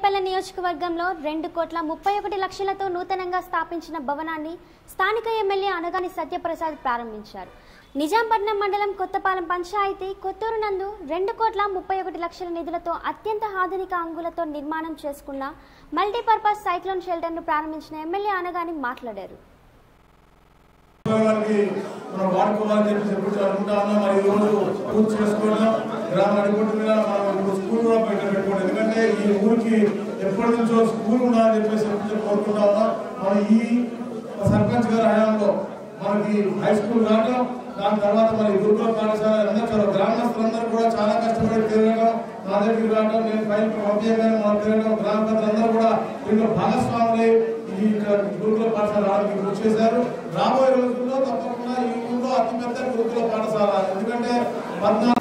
రేపల్ల నియోజకవర్గంలో రెండు కోట్ల ముప్పై ఒకటి లక్షలతో నూతనంగా స్థాపించిన భవనాన్ని స్థానిక ఎమ్మెల్యే అనగాని సత్యప్రసాద్ ప్రారంభించారు నిజాంపట్నం మండలం కొత్తపాలెం పంచాయతీ కొత్తూరు నందు రెండు కోట్ల ముప్పై ఒకటి లక్షల నిధులతో అత్యంత ఆధునిక అంగులతో నిర్మాణం చేసుకున్న మల్టీపర్పస్ సైక్లోన్ షెల్టర్ను ప్రారంభించిన ఎమ్మెల్యే అనగాని మాట్లాడారు ఉపయోగానికి మనం వాడుకోవాలని చెప్పి చెప్పి అనుకుంటా ఉన్నాం మరి ఈ రోజు పూర్తి చేసుకోవడం గ్రామ అడిగొట్టు మీద మనం ఇప్పుడు స్కూల్ కూడా బయట పెట్టుకోండి ఎందుకంటే ఈ ఊరికి ఎప్పటి నుంచో స్కూల్ ఉండాలని చెప్పేసి చెప్పి కోరుకుంటా ఉన్నాం మనం ఈ సర్పంచ్ గారి హయాంలో మనకి హై స్కూల్ రావడం దాని తర్వాత మరి గురుకుల పాఠశాల అందరూ చాలా గ్రామస్తులందరూ కూడా చాలా కష్టపడి తిరగడం నా దగ్గరికి రావడం నేను ఫైల్ పంపించగానే మనం తిరగడం గ్రామ పెద్దలందరూ కూడా దీంట్లో భాగస్వాములై ఈ గురుకుల పాఠశాల రావడానికి కృషి చేశారు రాబోయే రోజుల్లో తప్పకుండా ఈ ఊళ్ళో అతిపెద్ద గురుకుల పాఠశాల ఎందుకంటే పద్నాలుగు